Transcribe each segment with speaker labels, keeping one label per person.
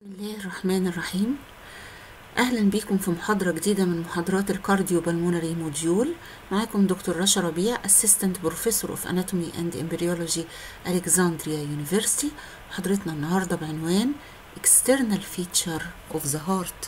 Speaker 1: بسم الله الرحمن الرحيم اهلا بيكم في محاضرة جديدة من محاضرات الكارديو بالمونري موديول معاكم دكتور رشا ربيع اسيستنت بروفيسور اوف اناتومي اند امبريولوجي الكسندريا يونيفرسيتي محاضرتنا النهاردة بعنوان external feature of the heart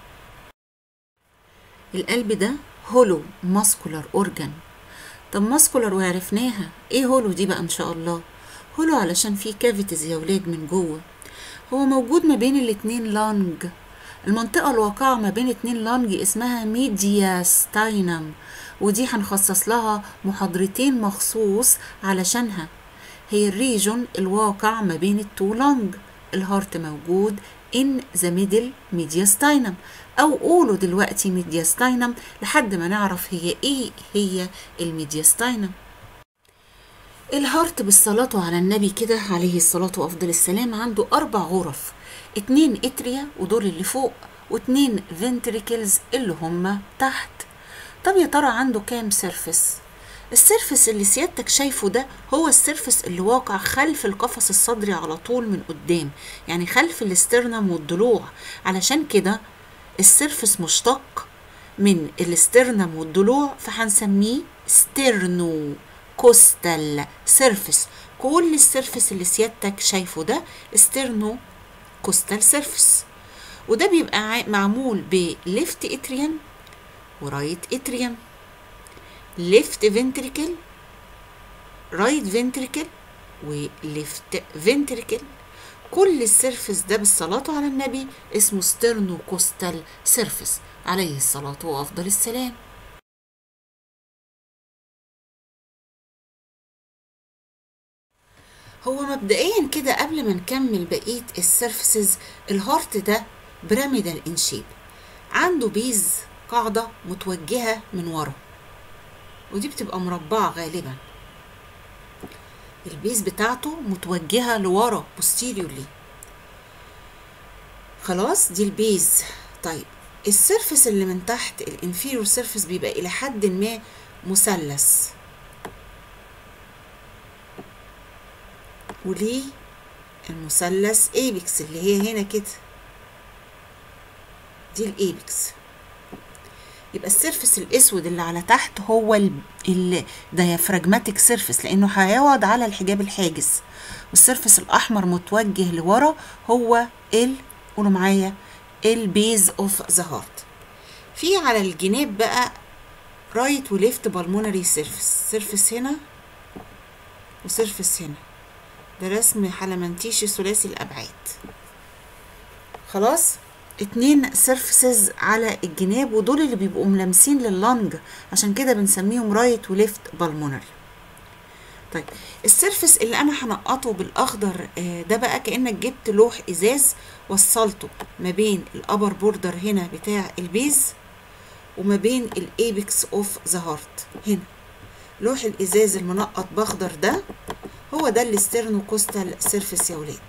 Speaker 1: القلب ده هولو ماسكولار اورجان طب ماسكولار وعرفناها ايه هولو دي بقى ان شاء الله هولو علشان فيه كافيتيز يا ولاد من جوه هو موجود ما بين الاتنين لانج المنطقة الواقعة ما بين اتنين لانج اسمها ميدياستاينم ودي هنخصص لها محاضرتين مخصوص علشانها هي الريجون الواقع ما بين التو لانج الهارت موجود in the middle mediastinum او قولوا دلوقتي ميدياستاينم لحد ما نعرف هي ايه هي الميدياستاينم الهارت بالصلاة على النبي كده عليه الصلاة وأفضل السلام عنده أربع غرف اتنين اتريا ودول اللي فوق واتنين فنتريكلز اللي هما تحت طب يا ترى عنده كام سيرفس السيرفس اللي سيادتك شايفه ده هو السيرفس اللي واقع خلف القفص الصدري على طول من قدام يعني خلف الاسترنم والضلوع علشان كده السيرفس مشتق من الاسترنم والضلوع فهنسميه ستيرنو كوستال سيرفس كل السيرفس اللي سيادتك شايفه ده استرنو كوستال سيرفس وده بيبقى معمول بليفت اتريان ورايت اتريان ليفت فنتريكل رايت فنتريكل وليفت فنتريكل كل السيرفس ده بالصلاة على النبي اسمه ستيرنو كوستال سيرفس عليه الصلاة وأفضل السلام هو مبدئيا كده قبل ما نكمل بقية السيرفسز الهارت ده بيراميدال ان شيب عنده بيز قاعدة متوجهة من ورا ودي بتبقى مربعة غالبا البيز بتاعته متوجهة لورا posteriorly خلاص دي البيز طيب السيرفس اللي من تحت الانفيرور سيرفس بيبقى الى حد ما مثلث وليه المثلث ايبكس اللي هي هنا كده دي الايبكس يبقى السيرفس الاسود اللي على تحت هو الديافراجماتيك سيرفس لانه هيقعد على الحجاب الحاجز والسيرفس الاحمر متوجه لورا هو ال قولوا معايا البيز اوف ذا هارت في على الجناب بقى رايت وليفت بالمونري سيرفس سيرفس هنا وسيرفس هنا ده رسم حلمنتيشي ثلاثي الابعاد خلاص اتنين سيرفسز على الجناب ودول اللي بيبقوا ملامسين لللنج عشان كده بنسميهم رايت وليفت بالمونري طيب السيرفس اللي انا هنقطه بالاخضر ده بقى كانك جبت لوح ازاز وصلته ما بين الابر بوردر هنا بتاع البيز وما بين الايبكس اوف ذا هارت هنا لوح الازاز المنقط باخضر ده هو ده الاسترنو كوستال سيرفيس يا ولاد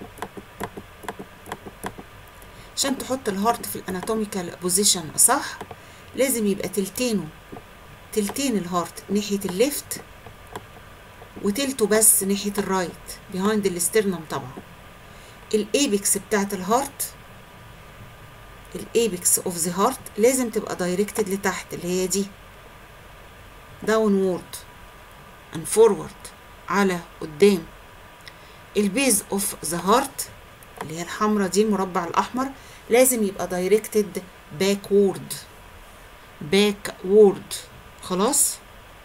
Speaker 1: عشان تحط الهارت في الاناتوميكال بوزيشن صح لازم يبقى تلتينه تلتين الهارت ناحية الليفت وتلته بس ناحية الرايت بيهايند الاسترنم طبعا الايبكس بتاعت الهارت الايبكس اوف ذا هارت لازم تبقى دايركتد لتحت اللي هي دي داونورد and forward على قدام البيز اوف ذا هارت اللي هي الحمرة دي المربع الأحمر لازم يبقى دايركتد باكورد باكورد خلاص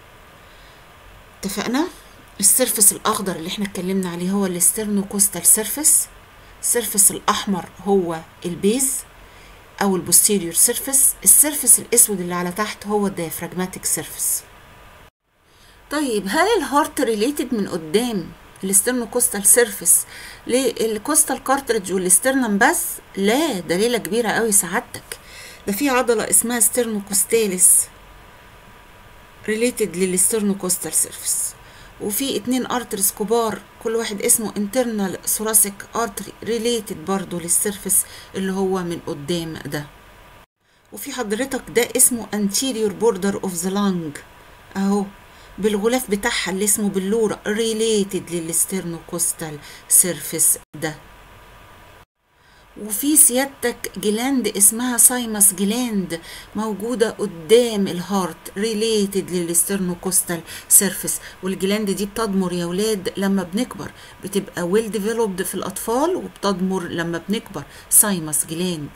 Speaker 1: اتفقنا السيرفس الأخضر اللي احنا اتكلمنا عليه هو الاسترنوكوستال سيرفس السيرفس الأحمر هو البيز أو البوستيريور سيرفس السيرفس الأسود اللي على تحت هو الديافراجماتيك سيرفس طيب هل الهارت ريليتد من قدام الاسترنوكوستال سيرفيس للكوستال كارتريدج والاسترنم بس لا ده ليله كبيره قوي سعادتك ده في عضله اسمها ستيرنوكوستاليس ريليتد للاسترنوكوستال سيرفيس وفي اتنين ارترز كبار كل واحد اسمه انترنال ثوراسيك ارتري ريليتد برضه للسيرفيس اللي هو من قدام ده وفي حضرتك ده اسمه anterior border of the lung اهو بالغلاف بتاعها اللي اسمه بلورا ريليتد للسترنوكوستال سيرفيس ده وفي سيادتك جلاند اسمها سايمس جلاند موجودة قدام الهارت ريليتد للسترنوكوستال سيرفيس والجلاند دي بتضمر يا ولاد لما بنكبر بتبقى ويل ديفلوبد في الأطفال وبتضمر لما بنكبر سايمس جلاند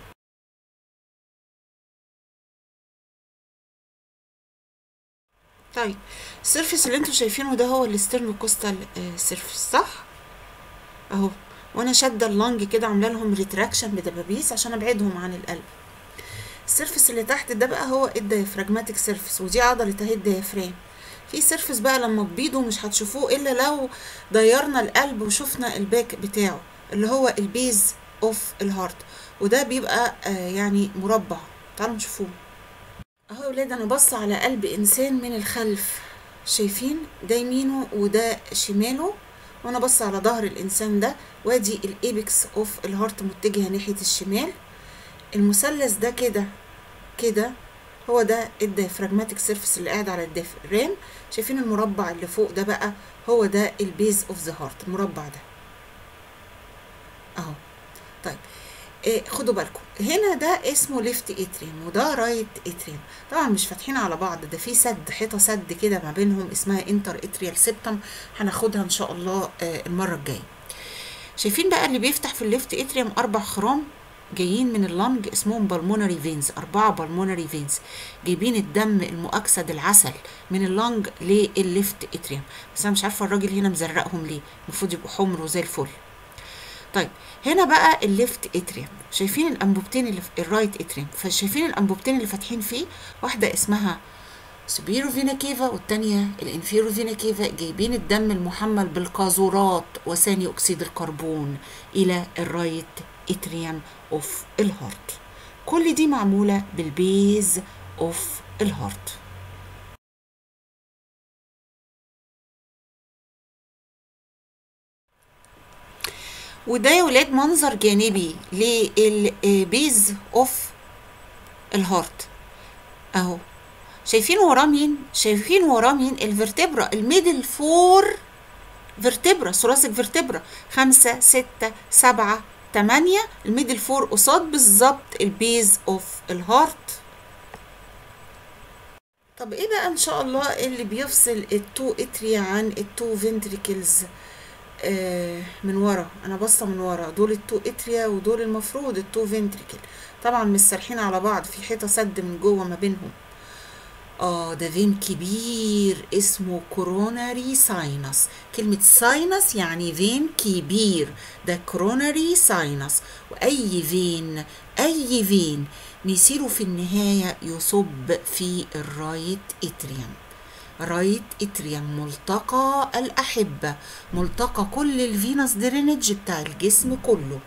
Speaker 1: طيب السيرفيس اللي انتوا شايفينه ده هو الاسترنوكوستال سيرفيس صح اهو وانا شاده اللنج كده عامله لهم ريتراكشن بدبابيس عشان ابعدهم عن القلب السيرفيس اللي تحت ده بقى هو الديافراجماتيك سيرفيس ودي عضله اهي الديافرام في سيرفيس بقى لما تبيضوا مش هتشوفوه الا لو ضيرنا القلب وشفنا الباك بتاعه اللي هو البيز اوف الهارت وده بيبقى آه يعني مربع تعالوا نشوفوه اهو يا ولاد انا بص على قلب انسان من الخلف شايفين ده يمينه وده شماله وانا بص على ظهر الانسان ده وادي الايبكس اوف الهارت متجهه ناحيه الشمال المثلث ده كده كده هو ده الديافراجماتيك سيرفيس اللي قاعد على الديافرام شايفين المربع اللي فوق ده بقى هو ده البيز اوف ذا هارت المربع ده اهو طيب إيه خدوا بالكم هنا ده اسمه ليفت اتريم وده رايت اتريم طبعا مش فاتحين على بعض ده في سد حيطه سد كده ما بينهم اسمها انتر اتريال سيبتم هناخدها ان شاء الله آه المره الجايه شايفين بقى اللي بيفتح في الليفت اتريم اربع خرام جايين من اللنج اسمهم بالمونري فينز أربعة بالمونري فينز جايبين الدم المؤكسد العسل من اللنج للليفت اتريم بس أنا مش عارفة الراجل هنا مزرقهم ليه المفروض يبقوا حمر وزي الفل طيب هنا بقى الليفت اتريم شايفين الانبوبتين اللي في الرايت اتريم فشايفين الانبوبتين اللي فاتحين فيه واحده اسمها سوبيرو فينا كيفا والتانية الانفيرو فينا كيفا جايبين الدم المحمل بالقاذورات وثاني اكسيد الكربون الى الرايت اتريم اوف الهارت كل دي معموله بالبيز اوف الهارت وده يا ولاد منظر جانبي للبيز اوف الهارت اهو شايفين وراه مين شايفين وراه مين الفرتبرا الميدل فور فيرتبرا ثلاثي فيرتبرا خمسة ستة سبعة تمانية الميدل فور قصاد بالظبط البيز اوف الهارت طب ايه بقى ان شاء الله اللي بيفصل التو اتريا عن التو فنتريكلز آه من ورا انا باصه من ورا دول التو اتريا ودول المفروض التو فنتريكل طبعا مش سارحين على بعض في حيطه سد من جوه ما بينهم اه ده فين كبير اسمه كوروناري ساينس كلمة ساينس يعني فين كبير ده كوروناري ساينس وأي فين أي فين ميصيره في النهاية يصب في الرايت اتريم رايت اتريم ملتقى الأحبة ملتقى كل الفينس درينج بتاع الجسم كله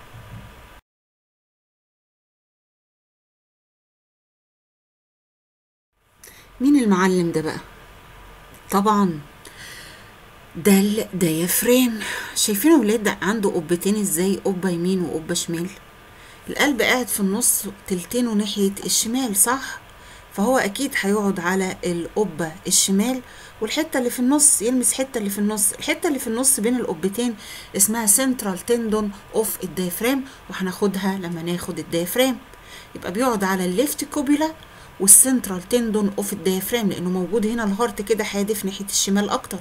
Speaker 1: مين المعلم ده بقى طبعا ده الديافرام شايفين ولاد ده عنده قبتين ازاي قبة يمين وقبة شمال القلب قاعد في النص تلتينه ناحية الشمال صح فهو اكيد هيقعد على القبة الشمال والحتة اللي في النص يلمس حتة اللي في النص الحتة اللي في النص بين القبتين اسمها سنترال تندون اوف الديافرام وهناخدها لما ناخد الديافرام يبقى بيقعد على الليفت كوبيلا والسنترال تندون اوف الديافرام لانه موجود هنا الهارت كده حادف ناحيه الشمال اكتر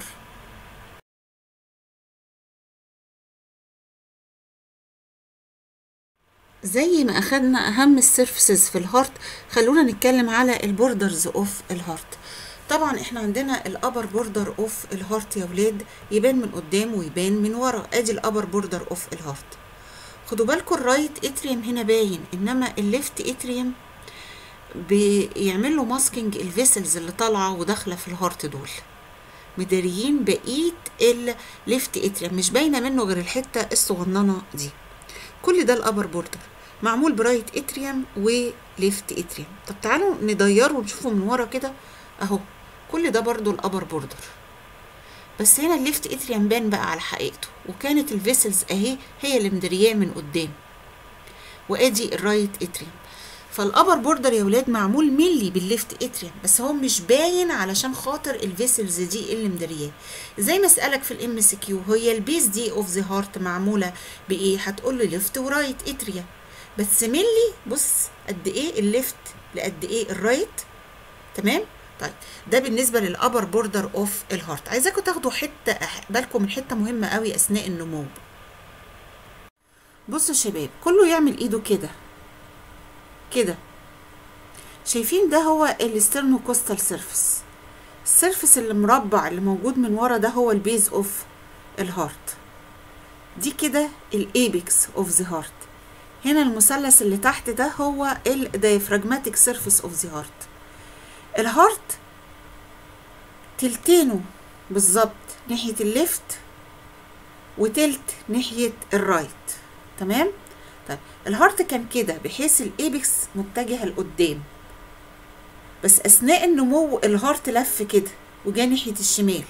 Speaker 1: زي ما اخدنا اهم السيرفيسز في الهارت خلونا نتكلم على البوردرز اوف الهارت طبعا احنا عندنا الابر بوردر اوف الهارت يا ولاد يبان من قدام ويبان من ورا ادي الابر بوردر اوف الهارت خدوا بالكم الرايت اتريم هنا باين انما الليفت اتريم بيعمل له ماسكينج الفيسلز اللي طالعه وداخله في الهارت دول مداريين بقيه الليفت اتريم مش باينه منه غير الحته الصغننه دي كل ده الابر بوردر معمول برايت اتريم وليفت اتريم طب تعالوا نديره ونشوفه من ورا كده اهو كل ده برضو الابر بوردر بس هنا الليفت اتريم بان بقى على حقيقته وكانت الفيسلز اهي هي اللي مدرياه من قدام وادي الرايت اتريم فالابر بوردر يا ولاد معمول ملي بالليفت اتريم بس هو مش باين علشان خاطر الفيسلز دي اللي مدرياه زي ما اسالك في الام سي كيو هي البيس دي اوف ذا هارت معموله بايه هتقول لي ليفت ورايت اتريا بس ملي بص قد ايه الليفت لقد ايه الرايت تمام طيب ده بالنسبه للابر بوردر اوف الهارت عايزاكم تاخدوا حته بالكم من حته مهمه قوي اثناء النمو بصوا يا شباب كله يعمل ايده كده كده شايفين ده هو الاسترنوكوستال سيرفيس السيرفيس اللي مربع اللي موجود من ورا ده هو البيز اوف الهارت دي كده الايبكس اوف ذا هارت هنا المثلث اللي تحت ده هو الدايفراجماتيك سيرفيس اوف ذا هارت الهارت تلتينه بالظبط ناحية الليفت وتلت ناحية الرايت تمام طيب الهارت كان كده بحيث الايبكس متجهة لقدام بس اثناء النمو الهارت لف كده وجا ناحية الشمال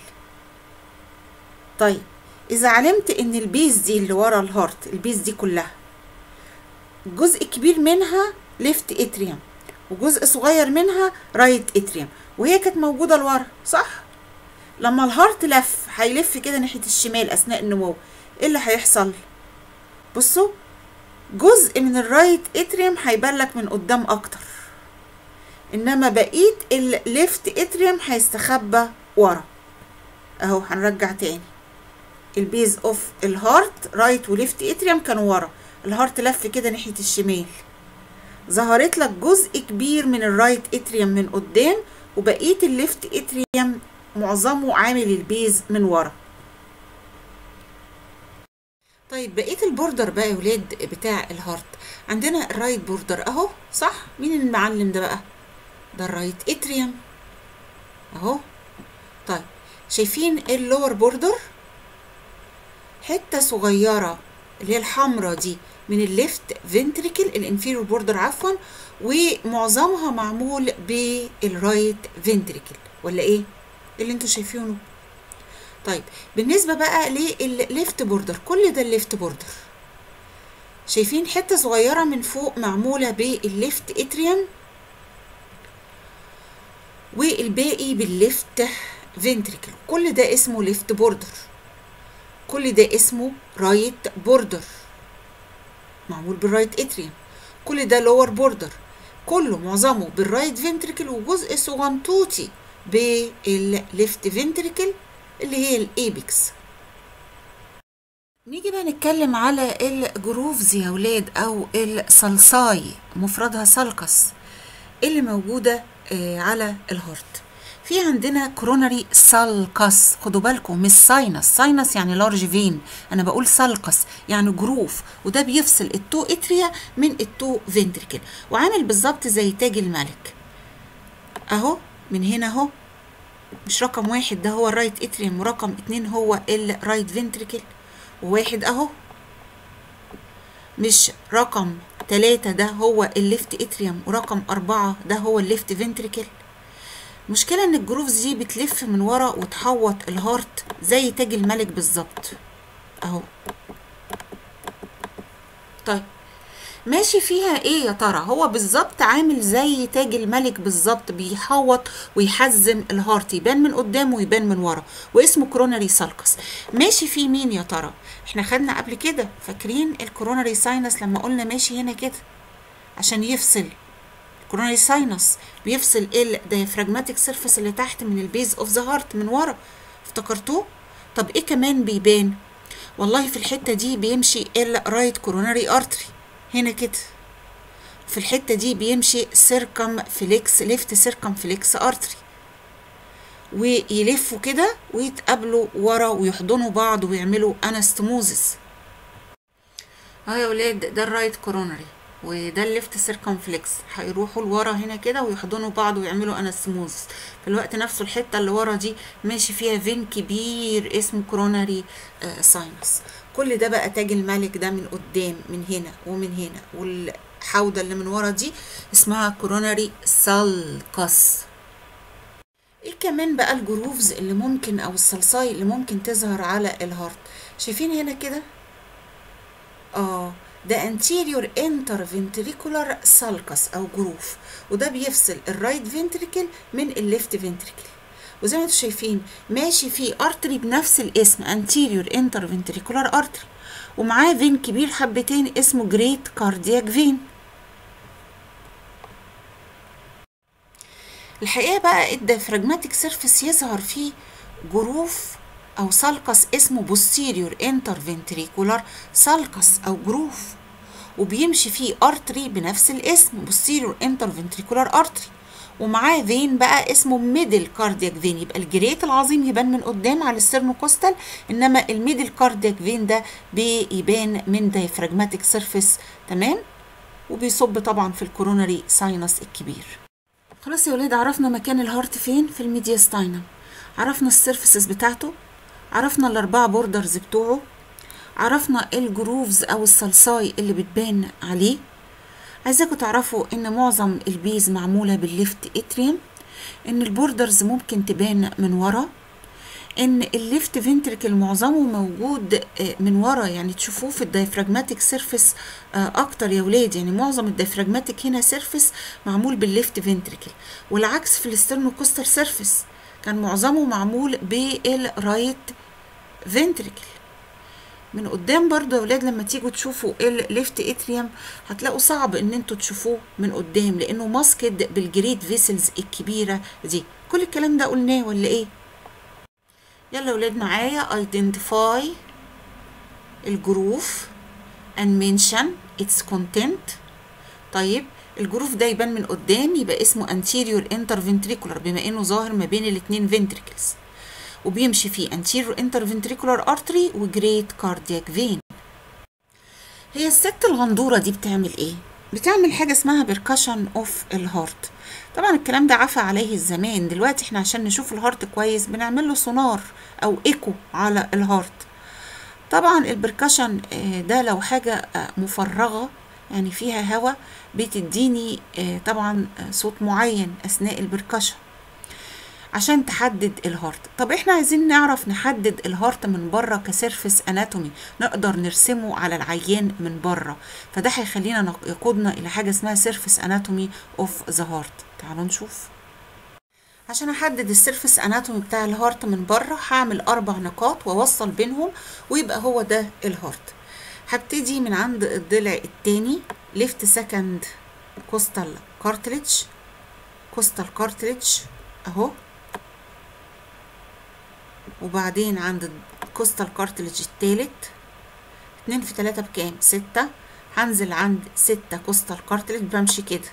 Speaker 1: طيب اذا علمت ان البيز دي اللي ورا الهارت البيز دي كلها جزء كبير منها ليفت اتريوم وجزء صغير منها رايت اتريوم وهي كانت موجوده لورا صح لما الهارت لف هيلف كده ناحيه الشمال اثناء النمو ايه اللي هيحصل بصوا جزء من الرايت اتريوم هيبان لك من قدام اكتر انما بقيه الليفت اتريوم هيستخبى ورا اهو هنرجع تاني البيز اوف الهارت رايت وليفت اتريوم كانوا ورا الهارت لف كده ناحيه الشمال ظهرت لك جزء كبير من الرايت اتريوم من قدام وبقيه الليفت اتريوم معظمه عامل البيز من ورا طيب بقيه البوردر بقى يا ولاد بتاع الهارت عندنا الرايت بوردر اهو صح مين المعلم ده بقى ده الرايت اتريوم اهو طيب شايفين اللور بوردر حته صغيره اللي هي الحمراء دي من الليفت فنتريكل الانفيريور بوردر عفوا ومعظمها معمول بالرايت فنتريكل ولا ايه اللي انتوا شايفينه طيب بالنسبه بقى للليفت بوردر كل ده الليفت بوردر شايفين حته صغيره من فوق معموله بالليفت اتريوم والباقي بالليفت فنتريكل كل ده اسمه ليفت بوردر كل ده اسمه رايت بوردر معمول بالرايت اتريوم كل ده لور بوردر كله معظمه بالرايت فنتريكل وجزء صغنطوطي بالليفت فنتريكل اللي هي الايبكس نيجي بقى نتكلم على الجروفز يا ولاد او الصلصاي مفردها سلقس اللي موجوده على الهارت في عندنا كوروناري سالكس خدوا بالكم مش ساينس ساينس يعني لارج فين انا بقول سالكس يعني جروف وده بيفصل التو اتريا من التو فنتريكل وعامل بالظبط زي تاج الملك اهو من هنا اهو مش رقم واحد ده هو الرايت اتريوم ورقم اتنين هو الرايت فنتريكل وواحد اهو مش رقم تلاتة ده هو الليفت اتريوم ورقم أربعة ده هو الليفت فنتريكل المشكلة ان الجروفز دي بتلف من ورا وتحوط الهارت زي تاج الملك بالظبط اهو طيب ماشي فيها ايه يا ترى هو بالظبط عامل زي تاج الملك بالظبط بيحوط ويحزم الهارت يبان من قدام ويبان من ورا واسمه كوروناري سالكس ماشي فيه مين يا ترى احنا خدنا قبل كده فاكرين الكوروناري ساينس لما قلنا ماشي هنا كده عشان يفصل كوروناري ساينس بيفصل الديافراجماتيك سيرفيس اللي تحت من البيز اوف ذا هارت من ورا افتكرتوه طب ايه كمان بيبان والله في الحته دي بيمشي الرايت كوروناري ارتري هنا كده في الحته دي بيمشي سيركم فليكس ليفت سيركم فليكس ارتري ويلفوا كده ويتقابلوا ورا ويحضنوا بعض ويعملوا انستموزس اهو يا ولاد ده الرايت كوروناري وده الليفت سيركمفلكس هيروحوا لورا هنا كده ويحضنوا بعض ويعملوا انستموز في الوقت نفسه الحته اللي ورا دي ماشي فيها فين كبير اسمه كوروناري آه ساينس كل ده بقى تاج الملك ده من قدام من هنا ومن هنا والحوضه اللي من ورا دي اسمها كوروناري سالكس ايه كمان بقى الجروفز اللي ممكن او الصلصاي اللي ممكن تظهر على الهارت شايفين هنا كده اه ده anterior interventricular sulcus او جروف وده بيفصل الرايت فنتريكل من الليفت فنتريكل وزي ما انتم شايفين ماشي فيه ارتري بنفس الاسم anterior interventricular artery ومعاه فين كبير حبتين اسمه جريت كاردياك فين الحقيقه بقى الديافراجماتيك سيرفيس يظهر فيه جروف او سالكس اسمه posterior interventricular سالكس او جروف وبيمشي فيه ارتري بنفس الاسم posterior interventricular artery ومعاه فين بقى اسمه ميدل كاردياك فين يبقى الجريت العظيم يبان من قدام على السترنوكوستال انما الميدل كاردياك فين ده بيبان من دايفراجماتيك سيرفيس تمام وبيصب طبعا في الكوروناري ساينس الكبير خلاص يا ولاد عرفنا مكان الهارت فين في الميدياستاينم عرفنا السيرفيسز بتاعته عرفنا الاربعه بوردرز بتوعه عرفنا الجروفز او الصلصاي اللي بتبان عليه عايزاكم تعرفوا ان معظم البيز معموله بالليفت اتريوم ان البوردرز ممكن تبان من ورا ان الليفت فنتريكل معظمه موجود من ورا يعني تشوفوه في الدايفراجماتيك سيرفيس اكتر يا ولاد يعني معظم الدايفراجماتيك هنا سيرفيس معمول بالليفت فنتريكل والعكس في الاسترنوكوستال سيرفيس كان معظمه معمول بالرايت فنتريكل من قدام برضو يا ولاد لما تيجوا تشوفوا الليفت اتريوم هتلاقوا صعب ان انتوا تشوفوه من قدام لانه ماسكد بالجريد فيسلز الكبيره دي كل الكلام ده قلناه ولا ايه يلا يا ولاد معايا identify الجروف and mention its content طيب الجروف ده يبان من قدام يبقى اسمه anterior interventricular بما انه ظاهر ما بين الاتنين ventricles وبيمشي فيه anterior interventricular artery و great cardiac vein هي الست الغندورة دي بتعمل ايه؟ بتعمل حاجة اسمها percussion of الهارت طبعا الكلام ده عفى عليه الزمان دلوقتي احنا عشان نشوف الهارت كويس بنعمل له سونار او ايكو على الهارت طبعا البركشن ده لو حاجة مفرغة يعني فيها هواء بتديني طبعا صوت معين اثناء البركشن عشان تحدد الهارت طب احنا عايزين نعرف نحدد الهارت من بره كسيرفس اناتومي نقدر نرسمه على العيان من بره فده هيخلينا يقودنا الى حاجه اسمها سيرفس اناتومي اوف ذا هارت تعالوا نشوف عشان احدد السيرفس اناتومي بتاع الهارت من بره هعمل اربع نقاط واوصل بينهم ويبقى هو ده الهارت هبتدي من عند الضلع التاني ليفت سكند كوستال كارتليج كوستال كارتليج اهو وبعدين عند الكوستال كارتلج التالت اتنين في تلاتة بكام ستة هنزل عند ستة كوستال كارتلج بمشي كده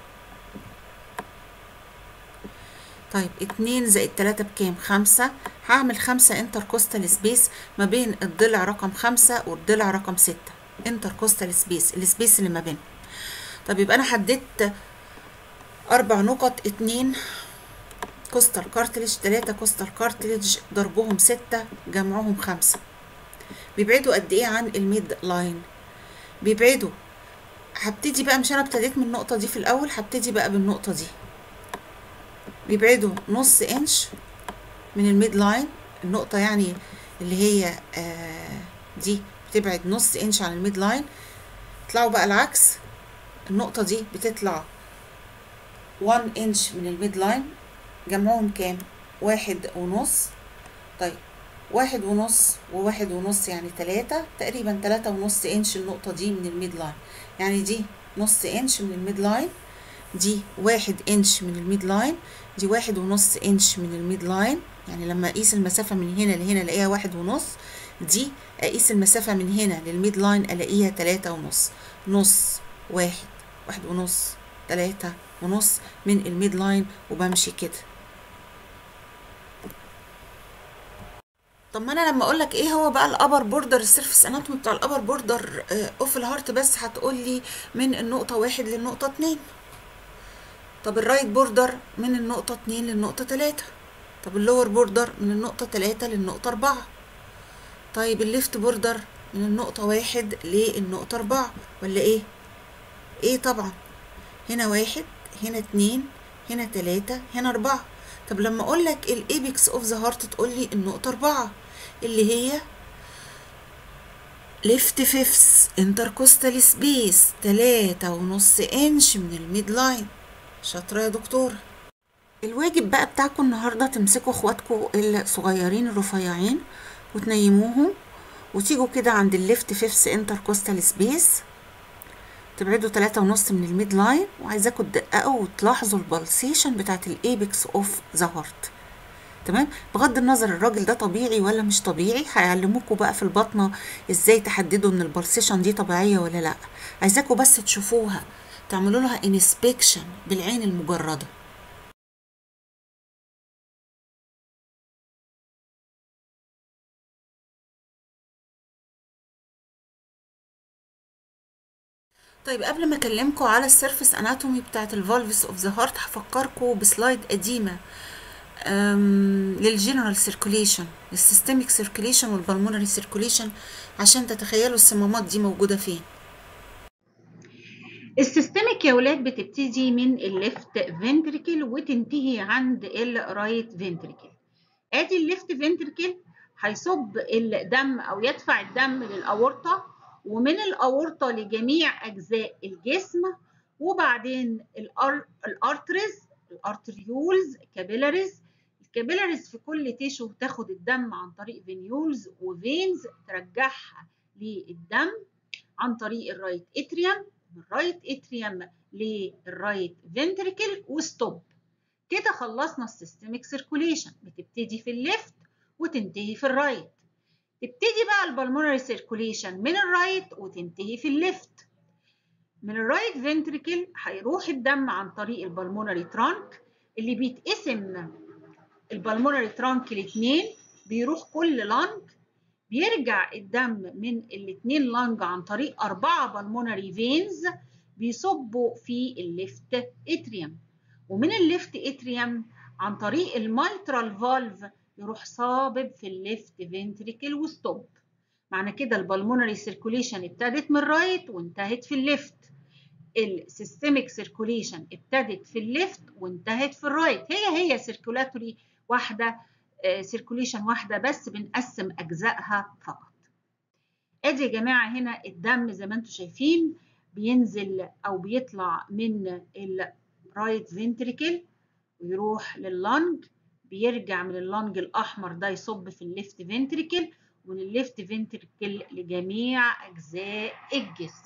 Speaker 1: طيب اتنين زائد تلاتة بكام خمسة هعمل خمسة انتر كوستال سبيس ما بين الضلع رقم خمسة والضلع رقم ستة انتر كوستال سبيس السبيس اللي ما بينهم طب يبقى انا حددت اربع نقط اتنين كوستال كارتلج تلاتة كوستال كارتلج ضربهم ستة جمعهم خمسة بيبعدوا قد ايه عن الميد لاين بيبعدوا هبتدي بقى مش انا ابتديت من النقطة دي في الاول هبتدي بقى بالنقطة دي بيبعدوا نص انش من الميد لاين النقطة يعني اللي هي آه دي بتبعد نص انش عن الميد لاين يطلعوا بقى العكس النقطة دي بتطلع 1 انش من الميد لاين جمعهم كام واحد ونص طيب واحد ونص وواحد ونص يعني تلاتة تقريبا تلاتة ونص انش النقطة دي من الميد لاين يعني دي نص انش من الميد لاين دي واحد انش من الميد لاين دي واحد ونص انش من الميد لاين يعني لما اقيس المسافة من هنا لهنا الاقيها واحد ونص دي اقيس المسافة من هنا للميد لاين الاقيها تلاتة ونص نص واحد واحد ونص تلاتة ونص من الميد لاين وبمشي كده طب ما انا لما اقول لك ايه هو بقى الابر بوردر السيرفس اناتومي بتاع الابر بوردر اوف الهارت بس هتقول لي من النقطه واحد للنقطه اتنين طب الرايت بوردر من النقطه اتنين للنقطه تلاته طب اللور بوردر من النقطه تلاته للنقطه اربعه طيب الليفت بوردر من النقطه واحد للنقطه اربعه ولا ايه ايه طبعا هنا واحد هنا اتنين هنا تلاتة هنا أربعة طب لما أقول لك الإيبكس أوف ذا هارت تقول لي النقطة أربعة اللي هي ليفت فيفس انتركوستال سبيس تلاتة ونص انش من الميد لاين شاطرة يا دكتورة الواجب بقى بتاعكم النهاردة تمسكوا اخواتكم الصغيرين الرفيعين وتنيموهم وتيجوا كده عند الليفت فيفس انتركوستال سبيس تبعدوا تلاتة ونص من الميد لاين وعايزاكم تدققوا وتلاحظوا البلسيشن بتاعت الايبكس اوف ذا هارت تمام بغض النظر الراجل ده طبيعي ولا مش طبيعي هيعلموكوا بقى في البطنه ازاي تحددوا ان البلسيشن دي طبيعيه ولا لا عايزاكوا بس تشوفوها تعملوا لها انسبكشن بالعين المجرده طيب قبل ما اكلمكم على السيرفس اناتومي بتاعت الفالفس اوف ذا هارت هفكركم بسلايد قديمه للجنرال سيركوليشن السيستميك سيركوليشن والبلمونري سيركوليشن عشان تتخيلوا الصمامات دي موجوده فين
Speaker 2: السيستميك يا ولاد بتبتدي من الليفت فنتريكل وتنتهي عند الرايت فنتريكل ادي الليفت فنتريكل هيصب الدم او يدفع الدم للاورطه ومن الاورطه لجميع اجزاء الجسم وبعدين الارترز الارتريولز كابيلاريز الكابيلاريز في كل تيشو تاخد الدم عن طريق فينيولز وفينز ترجعها للدم عن طريق الرايت اتريوم من الرايت اتريوم للرايت فنتريكل وستوب كده خلصنا السيستميك سيركوليشن بتبتدي في الليفت وتنتهي في الرايت تبتدي بقى البلمونري سيركوليشن من الرايت وتنتهي في الليفت من الرايت فنتريكل هيروح الدم عن طريق البلمونري ترانك اللي بيتقسم البلمونري ترانك لاثنين بيروح كل لانج بيرجع الدم من الاثنين لانج عن طريق أربعة بلمونري فينز بيصبوا في الليفت اتريوم ومن الليفت اتريوم عن طريق الميترال فالف يروح صابب في الليفت فنتريكل وستوب معنى كده البلمونري سيركوليشن ابتدت من الرايت وانتهت في الليفت السيستميك سيركوليشن ابتدت في الليفت وانتهت في الرايت هي هي سيركولاتوري واحده سيركوليشن واحده بس بنقسم اجزائها فقط ادي يا جماعه هنا الدم زي ما انتم شايفين بينزل او بيطلع من الرايت فنتريكل ويروح لللنج بيرجع من اللنج الاحمر ده يصب في الليفت فنتريكل ومن الليفت فنتريكل لجميع اجزاء الجسم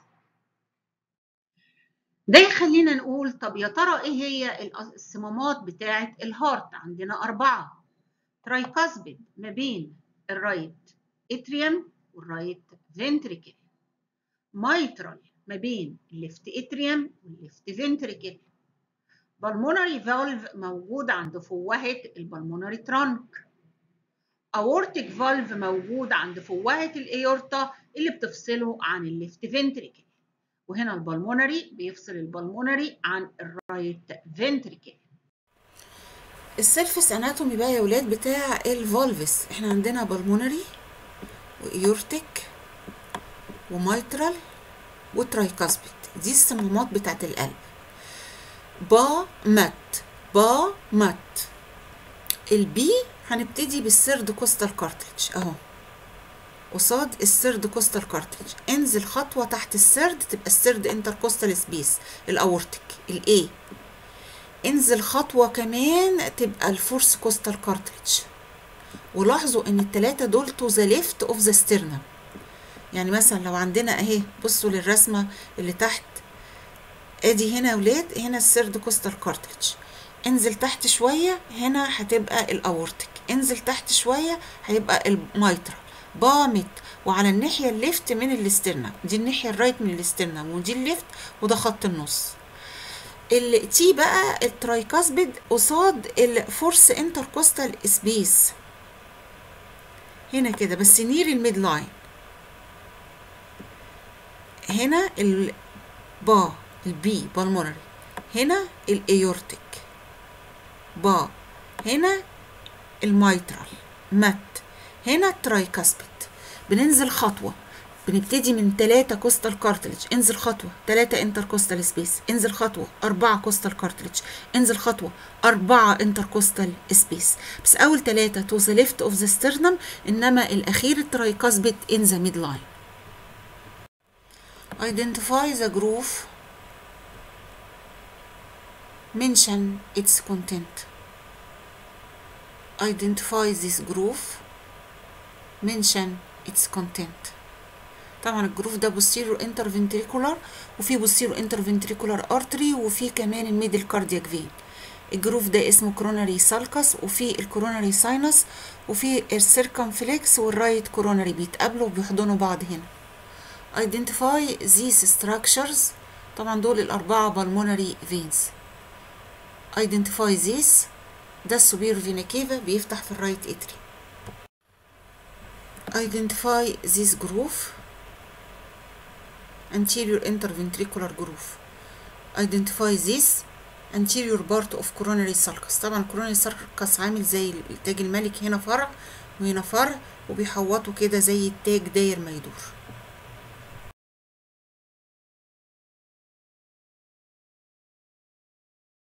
Speaker 2: ده يخلينا نقول طب يا ترى ايه هي الصمامات بتاعه الهارت عندنا اربعه ترايكاسبيد ما بين الرايت اتريوم والرايت فنتريكل مايترال ما بين الليفت اتريوم والليفت فنتريكل بالمونري فالف موجود عند فوهة البلمونري ترانك اورتيك فالف موجود عند فوهة الايورتا اللي بتفصله عن الليفت فنتريكل وهنا البلمونري بيفصل البلمونري عن الرايت فنتريكل
Speaker 1: السيرفس اناتومي بقى يا ولاد بتاع الفالفس احنا عندنا بالمونري وايورتيك ومايترال وترايكاسبيد دي الصمامات بتاعت القلب با مات با مات البي هنبتدي بالسيرد كوستال كارتلج اهو قصاد السيرد كوستال كارتلج انزل خطوه تحت السيرد تبقى السيرد انتركوستال سبيس الاورتيك الاي انزل خطوه كمان تبقى الفورس كوستال كارتلج ولاحظوا ان التلاتة دول تو ذا ليفت اوف ذا ستيرنم يعني مثلا لو عندنا اهي بصوا للرسمه اللي تحت ادي هنا يا ولاد هنا السيرد كوستال كارتلج انزل تحت شويه هنا هتبقى الاورتيك انزل تحت شويه هيبقى المايترال بامت وعلى الناحيه الليفت من الاسترنم دي الناحيه الرايت من الاسترنم ودي الليفت وده خط النص التي بقى الترايكاسبيد قصاد الفورس انتركوستال سبيس هنا كده بس نير الميد لاين هنا البا البي بالمونري هنا الايورتيك با هنا الميترال مات هنا الترايكاسبيد بننزل خطوه بنبتدي من 3 كوستال كارتلج انزل خطوه 3 انتر كوستال سبيس انزل خطوه 4 كوستال كارتلج انزل خطوه 4 انتر كوستال سبيس بس اول 3 تو ذا ليفت اوف ذا سترنم انما الاخير الترايكاسبيد ان ذا ميد لاين identify the groove mention its content identify this groove mention its content طبعا الجروف ده posterior interventricular وفي posterior interventricular artery وفي كمان الميدل كاردياك فين الجروف ده اسمه كوروناري سالكس وفي الكوروناري ساينس وفي السيركمفلكس والرايت كوروناري بيتقابلوا وبيحضنوا بعض هنا identify these structures طبعا دول الأربعة pulmonary veins identify this ده السوبير فينا كيفا بيفتح في الرايت اتري identify this groove anterior interventricular groove identify this anterior part of coronary sulcus طبعا coronary sulcus عامل زي التاج الملك هنا فرع وهنا فرع وبيحوطوا كده زي التاج داير ما يدور